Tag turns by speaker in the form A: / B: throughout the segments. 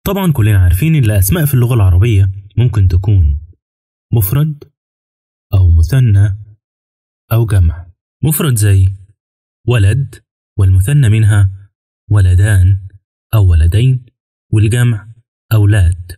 A: طبعا كلنا عارفين ان الاسماء في اللغه العربيه ممكن تكون مفرد او مثنى او جمع مفرد زي ولد والمثنى منها ولدان او ولدين والجمع اولاد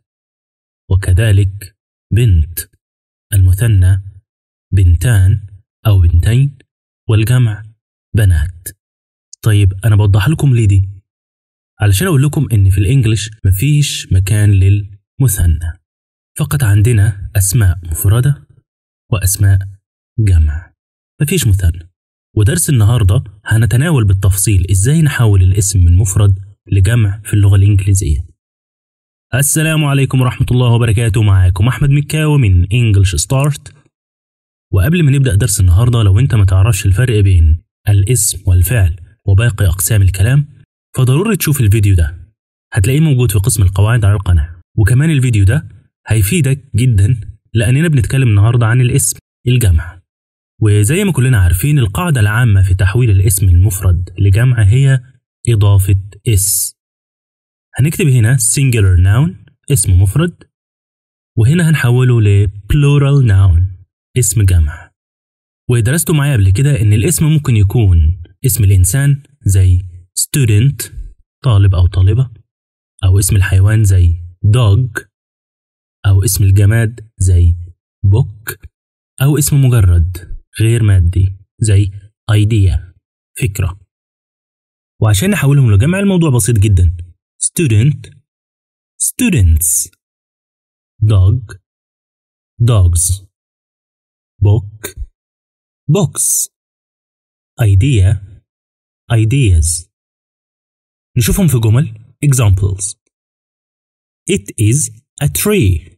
A: وكذلك بنت المثنى بنتان او بنتين والجمع بنات طيب انا بوضح لكم ليه دي علشان اقول لكم ان في الانجليش مفيش مكان للمثنى فقط عندنا اسماء مفردة واسماء جمع مفيش مثنى ودرس النهاردة هنتناول بالتفصيل ازاي نحول الاسم من مفرد لجمع في اللغة الانجليزية السلام عليكم ورحمة الله وبركاته معاكم أحمد مكاوي من English Start وقبل ما نبدأ درس النهاردة لو أنت ما تعرفش الفرق بين الاسم والفعل وباقي أقسام الكلام فضروري تشوف الفيديو ده هتلاقيه موجود في قسم القواعد على القناة وكمان الفيديو ده هيفيدك جدا لأننا بنتكلم النهاردة عن الاسم الجمع وزي ما كلنا عارفين القاعدة العامة في تحويل الاسم المفرد لجمع هي إضافة اس هنكتب هنا singular noun اسم مفرد وهنا هنحوله ل plural noun اسم جمع ودرستوا معايا قبل كده إن الاسم ممكن يكون اسم الإنسان زي student طالب أو طالبة أو اسم الحيوان زي dog أو اسم الجماد زي book أو اسم مجرد غير مادي زي idea فكرة وعشان نحولهم لجمع الموضوع بسيط جدا student students dog dogs book books idea ideas نشوفهم في جمل examples it is a tree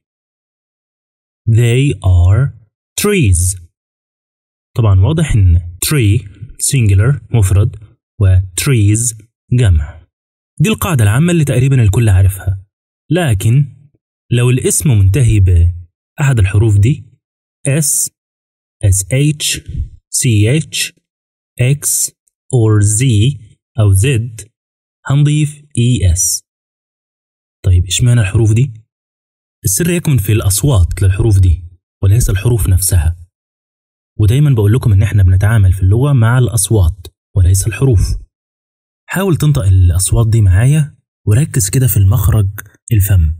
A: they are trees طبعا واضح ان tree singular مفرد و trees جمع دي القاعدة العامة اللي تقريبا الكل عارفها لكن لو الاسم منتهي بأحد الحروف دي S S H C H X or Z أو Z هنضيف E S طيب اشمعنى الحروف دي؟ السر يكمن في الأصوات للحروف دي وليس الحروف نفسها ودايما بقول لكم إن احنا بنتعامل في اللغة مع الأصوات وليس الحروف حاول تنطق الأصوات دي معايا وركز كده في المخرج الفم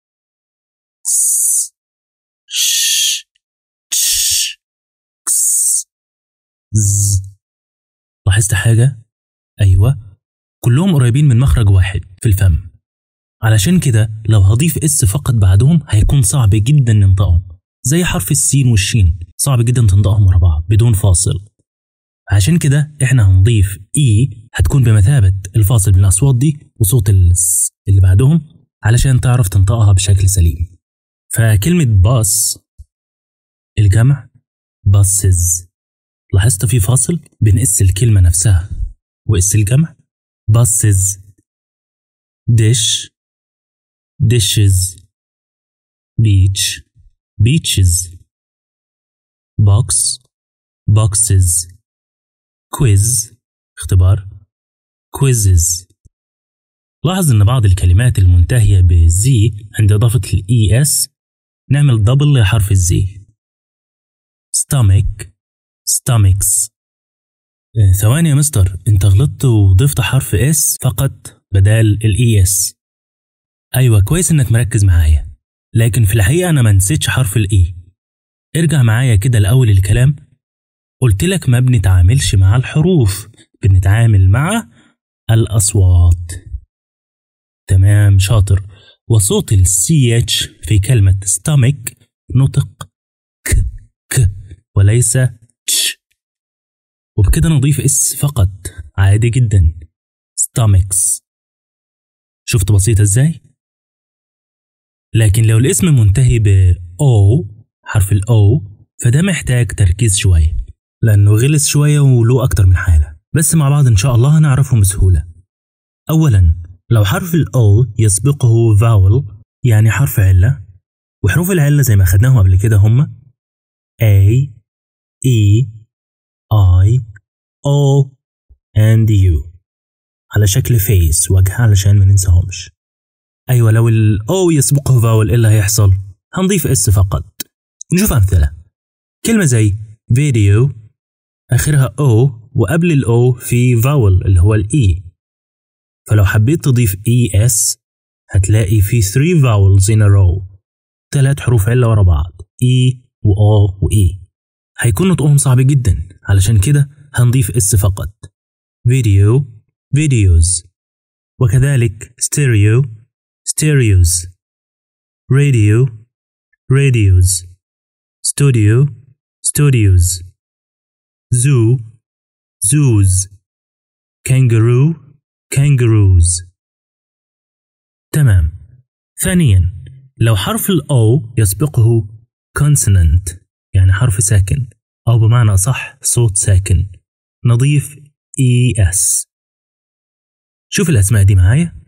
A: س ش تش كس ز لاحظت حاجة؟ أيوة كلهم قريبين من مخرج واحد في الفم علشان كده لو هضيف اس فقط بعدهم هيكون صعب جدا ننطقهم زي حرف السين والشين صعب جدا تنطقهم ورا بعض بدون فاصل عشان كده احنا هنضيف اي هتكون بمثابة الفاصل بين الأصوات دي وصوت الس اللي بعدهم علشان تعرف تنطقها بشكل سليم فكلمة باص الجمع باسز لاحظت في فاصل بين اس الكلمة نفسها واس الجمع باسز ديش dishes beach beaches box boxes quiz اختبار quizzes لاحظ ان بعض الكلمات المنتهية بزي عند اضافة الاي اس نعمل دبل لحرف الزي stomach stomachs آه، ثواني يا مستر انت غلطت وضفت حرف اس فقط بدال الاي اس ايوه كويس انك مركز معايا لكن في الحقيقة انا ما نسيتش حرف الاي ارجع معايا كده الاول الكلام قلت لك ما بنتعاملش مع الحروف بنتعامل مع الاصوات تمام شاطر وصوت السي اتش في كلمة stomach نطق ك ك وليس تش وبكده نضيف اس فقط عادي جدا stomachs شفت بسيطة ازاي؟ لكن لو الاسم منتهي ب O حرف ال O فده محتاج تركيز شوية لأنه غلس شوية وله أكتر من حالة بس مع بعض إن شاء الله هنعرفهم بسهولة أولا لو حرف ال O يسبقه vowel يعني حرف علة وحروف العلة زي ما خدناهم قبل كده هما A E I O and U على شكل فيس وجه علشان ما ننساهمش أيوة لو ال O يسبقه فاول إيه اللي هيحصل؟ هنضيف اس فقط نشوف أمثلة كلمة زي فيديو آخرها O وقبل ال O في فاول اللي هو ال E فلو حبيت تضيف ES هتلاقي في 3 vowels in a row ثلاث حروف علة ورا بعض E و O و E هيكون نطقهم صعب جدا علشان كده هنضيف اس فقط فيديو videos وكذلك stereo stereos radio radios studio studios zoo zoos kangaroo kangaroos تمام ثانيا لو حرف ال O يسبقه consonant يعني حرف ساكن أو بمعنى أصح صوت ساكن نضيف ES شوف الأسماء دي معايا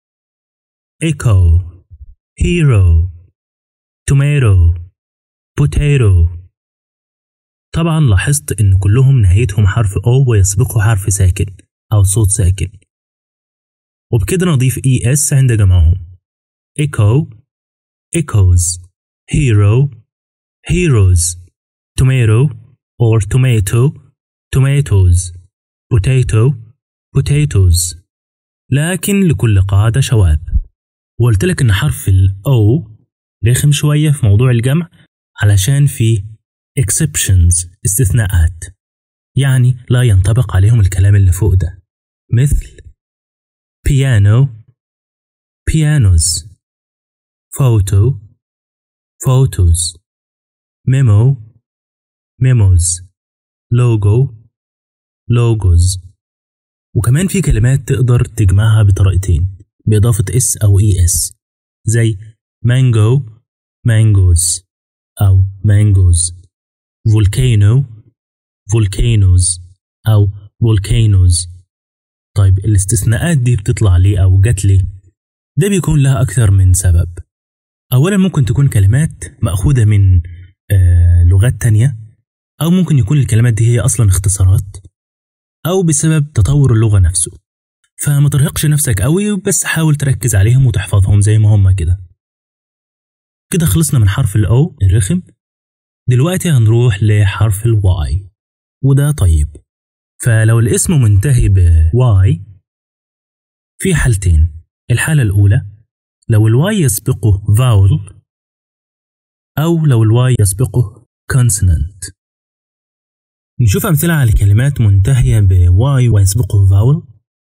A: echo hero tomato potato طبعا لاحظت ان كلهم نهايتهم حرف O ويسبقه حرف ساكن او صوت ساكن وبكده نضيف ES عند جمعهم echo echoes hero heroes tomato or tomato tomatoes potato potatoes لكن لكل قاعدة شواذ وقلت لك إن حرف ال O رخم شوية في موضوع الجمع علشان في exceptions استثناءات يعني لا ينطبق عليهم الكلام اللي فوق ده مثل piano pianos photo photos memo memos logo logos وكمان في كلمات تقدر تجمعها بطريقتين بإضافة اس أو اي اس زي مانجو مانجوز أو مانجوز فولكانو فولكانوز أو فولكانوز طيب الاستثناءات دي بتطلع ليه أو جات لي ده بيكون لها أكثر من سبب أولا ممكن تكون كلمات مأخوذة من آه لغات تانية أو ممكن يكون الكلمات دي هي أصلا اختصارات أو بسبب تطور اللغة نفسه فما ترهقش نفسك قوي بس حاول تركز عليهم وتحفظهم زي ما هم كده كده خلصنا من حرف الأو الرخم دلوقتي هنروح لحرف الواي وده طيب فلو الاسم منتهي بواي في حالتين الحالة الأولى لو الواي يسبقه vowel أو لو الواي يسبقه consonant نشوف أمثلة على كلمات منتهية بواي ويسبقه vowel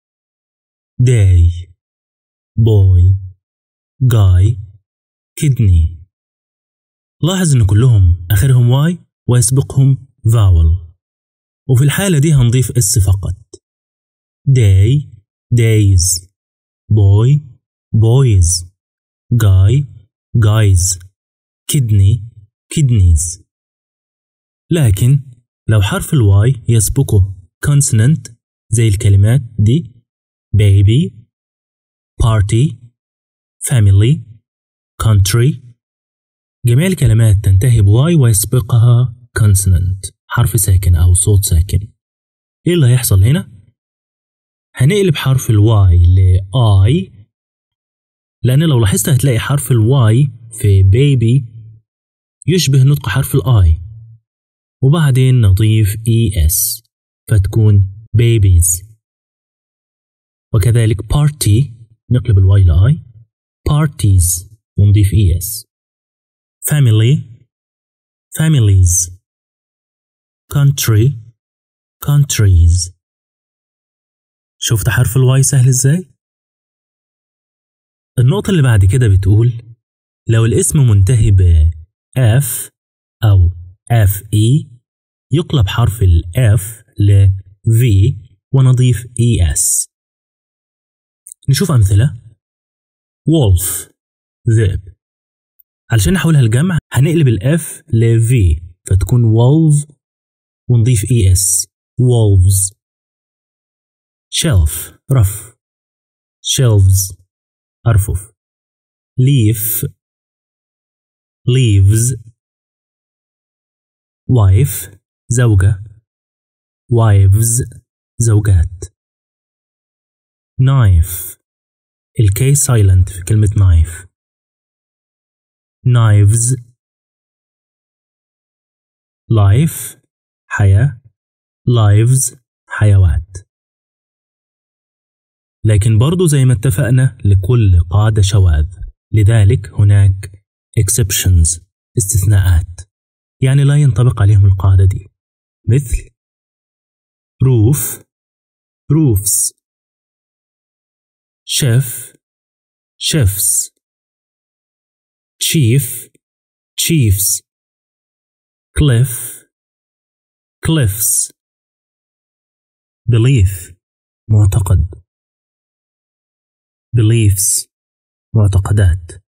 A: day boy guy kidney لاحظ إن كلهم آخرهم واي ويسبقهم vowel وفي الحالة دي هنضيف اس فقط day days boy boys guy guys kidney kidneys لكن لو حرف الواي يسبقه consonant زي الكلمات دي baby party family country جميع الكلمات تنتهي بواي ويسبقها consonant حرف ساكن أو صوت ساكن إيه اللي هيحصل هنا؟ هنقلب حرف الواي ل I لأن لو لاحظت هتلاقي حرف الواي في baby يشبه نطق حرف الآي وبعدين نضيف ES فتكون babies وكذلك party نقلب الواي لآي parties ونضيف ES family families country countries شفت حرف الواي سهل ازاي؟ النقطة اللي بعد كده بتقول لو الاسم منتهي ب F أو FE يقلب حرف ال F ل V ونضيف ES نشوف أمثلة wolf ذئب علشان نحولها لجمع هنقلب ال F ل V فتكون wolf ونضيف ES wolves shelf رف shelves أرفف leaf leaves wife زوجة wives زوجات knife الكي سايلنت في كلمة knife knives life حياة lives حيوات لكن برضو زي ما اتفقنا لكل قاعدة شواذ لذلك هناك exceptions استثناءات يعني لا ينطبق عليهم القاعدة دي مثل roof roofs chef chefs chief chiefs cliff cliffs belief معتقد beliefs معتقدات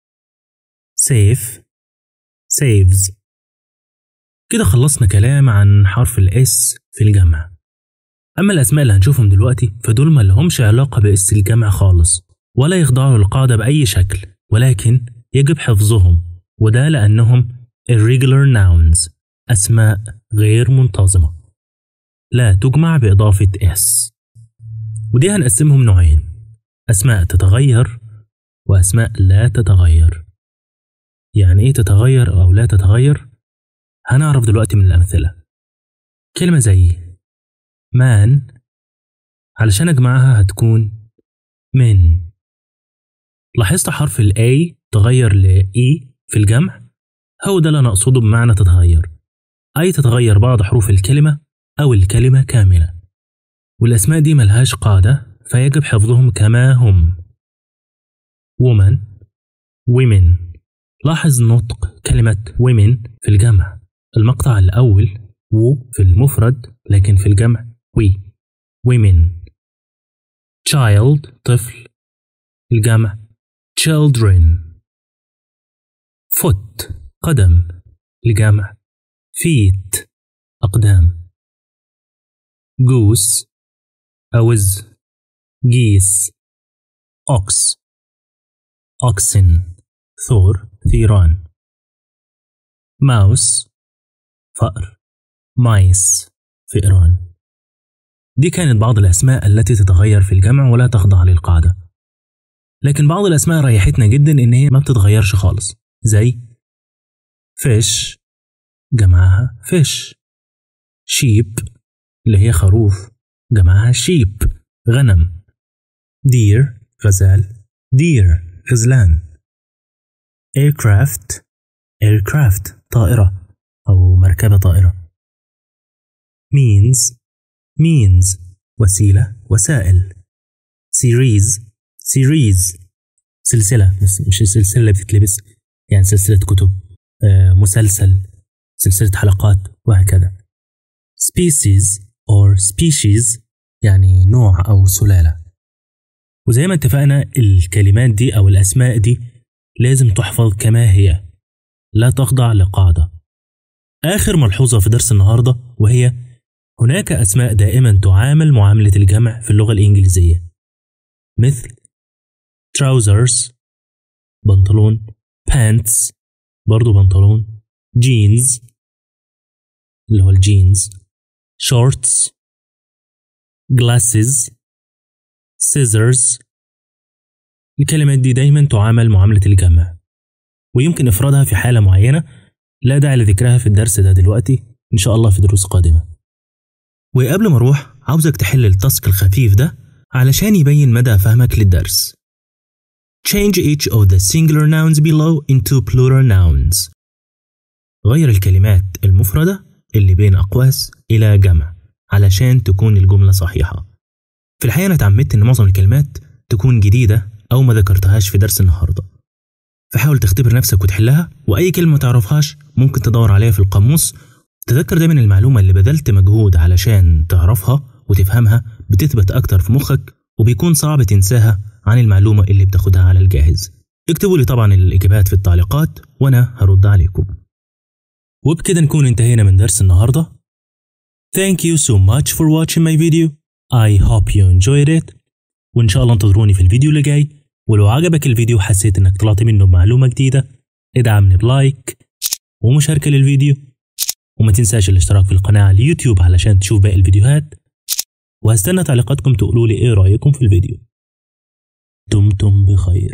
A: safe saves كده خلصنا كلام عن حرف الاس في الجمع أما الأسماء اللي هنشوفهم دلوقتي فدول ما لهمش علاقة بإس الجمع خالص ولا يخضعوا للقاعدة بأي شكل ولكن يجب حفظهم وده لأنهم irregular nouns أسماء غير منتظمة لا تجمع بإضافة s ودي هنقسمهم نوعين أسماء تتغير وأسماء لا تتغير يعني إيه تتغير أو لا تتغير؟ هنعرف دلوقتي من الأمثلة كلمة زي مان علشان أجمعها هتكون من لاحظت حرف ال A تغير ل E في الجمع هو ده اللي أنا أقصده بمعنى تتغير أي تتغير بعض حروف الكلمة أو الكلمة كاملة والأسماء دي ملهاش قاعدة فيجب حفظهم كما هم woman women لاحظ نطق كلمة women في الجمع المقطع الأول و في المفرد لكن في الجمع we women child طفل الجمع children foot قدم الجمع feet أقدام goose أوز geese ox oxen ثور ثيران mouse فأر mice فئران دي كانت بعض الأسماء التي تتغير في الجمع ولا تخضع للقاعدة لكن بعض الأسماء ريحتنا جدا إن هي ما بتتغيرش خالص زي fish جمعها fish sheep اللي هي خروف جمعها sheep غنم deer غزال deer غزلان aircraft aircraft طائرة أو مركبة طائرة means means وسيلة وسائل series series سلسلة بس مش السلسلة اللي بتتلبس يعني سلسلة كتب آه مسلسل سلسلة حلقات وهكذا species or species يعني نوع أو سلالة وزي ما اتفقنا الكلمات دي أو الأسماء دي لازم تحفظ كما هي لا تخضع لقاعدة آخر ملحوظة في درس النهاردة وهي هناك أسماء دائما تعامل معاملة الجمع في اللغة الإنجليزية مثل trousers بنطلون pants برضو بنطلون jeans اللي هو الجينز shorts glasses scissors الكلمات دي دايما تعامل معاملة الجمع ويمكن إفرادها في حالة معينة لا داعي لذكرها في الدرس ده دلوقتي إن شاء الله في دروس قادمة وقبل ما أروح عاوزك تحل التاسك الخفيف ده علشان يبين مدى فهمك للدرس Change each of the singular nouns below into plural nouns غير الكلمات المفردة اللي بين أقواس إلى جمع علشان تكون الجملة صحيحة في الحقيقة أنا اتعمدت إن معظم الكلمات تكون جديدة أو ما ذكرتهاش في درس النهاردة فحاول تختبر نفسك وتحلها وأي كلمة ما تعرفهاش ممكن تدور عليها في القاموس تذكر دايما المعلومة اللي بذلت مجهود علشان تعرفها وتفهمها بتثبت أكتر في مخك وبيكون صعب تنساها عن المعلومة اللي بتاخدها على الجاهز اكتبوا لي طبعا الإجابات في التعليقات وأنا هرد عليكم وبكده نكون انتهينا من درس النهاردة Thank you so much for watching my video I hope you enjoyed it وإن شاء الله انتظروني في الفيديو اللي جاي ولو عجبك الفيديو وحسيت إنك طلعت منه بمعلومة جديدة ادعمني بلايك ومشاركة للفيديو وما تنساش الاشتراك في القناة على اليوتيوب علشان تشوف باقي الفيديوهات وهستنى تعليقاتكم تقولوا لي ايه رأيكم في الفيديو دمتم بخير